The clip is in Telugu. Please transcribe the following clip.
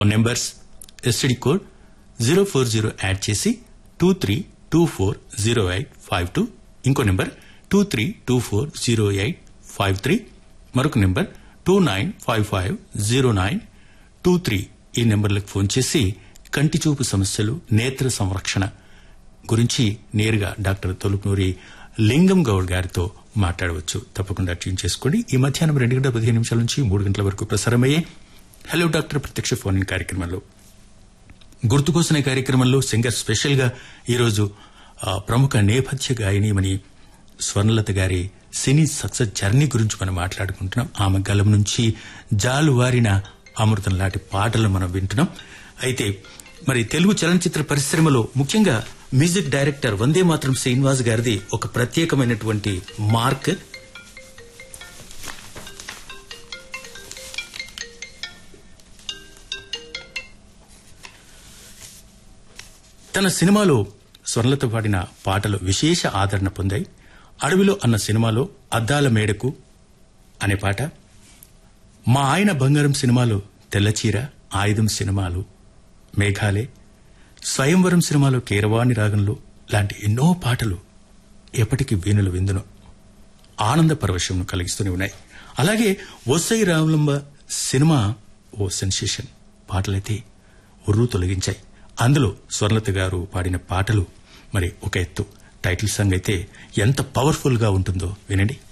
numbers STD code zero four zero add చేసి two three two four zero eight five two ఇంకో number two three two four zero eight five three మరొక number two nine five five zero nine two three ఈ నెంబర్లకు ఫోన్ చేసి కంటి చూపు సమస్యలు నేత్ర సంరక్షణ గురించి నేరుగా డాక్టర్ తొలుపునూరి లింగం గౌడ్ గారితో మాట్లాడవచ్చు తప్పకుండా ట్యూన్ చేసుకోండి ఈ మధ్యాహ్నం రెండు గంటల పదిహేను నిమిషాల నుంచి మూడు గంటల వరకు ప్రసారమయ్యే హలో డాక్టర్ ప్రత్యక్ష ఫోన్ ఇన్ కార్యక్రమంలో గుర్తుకోసిన కార్యక్రమంలో సింగర్ స్పెషల్ గా ఈరోజు ఆ, ప్రముఖ నేపథ్య గాయనిమని స్వర్ణలత గారి సినీ సక్సెస్ జర్నీ గురించి మనం మాట్లాడుకుంటున్నాం ఆమె గలం నుంచి జాలువారిన అమృతం లాంటి పాటలు మనం వింటున్నాం అయితే మరి తెలుగు చలనచిత్ర పరిశ్రమలో ముఖ్యంగా మ్యూజిక్ డైరెక్టర్ వందే మాత్రం శ్రీనివాస్ గారిది ఒక ప్రత్యేకమైనటువంటి మార్క్ తన సినిమాలో స్వర్ణలత పాడిన పాటలు విశేష ఆదరణ పొందాయి అడవిలో అన్న సినిమాలో అద్దాల మేడకు అనే పాట మా ఆయన బంగారం సినిమాలో తెల్లచీర ఆయుధం సినిమాలు మేఘాలే స్వయంవరం సినిమాలో కీరవాణి రాగంలో లాంటి ఎన్నో పాటలు ఎప్పటికీ వీణులు విందును ఆనంద పరవశంను కలిగిస్తూనే ఉన్నాయి అలాగే ఒసై రామలంబ సినిమా ఓ సెన్సేషన్ పాటలైతే ఉర్రు తొలగించాయి అందులో స్వర్ణలత గారు పాడిన పాటలు మరి ఒక ఎత్తు టైటిల్ సాంగ్ అయితే ఎంత పవర్ఫుల్ గా ఉంటుందో వినండి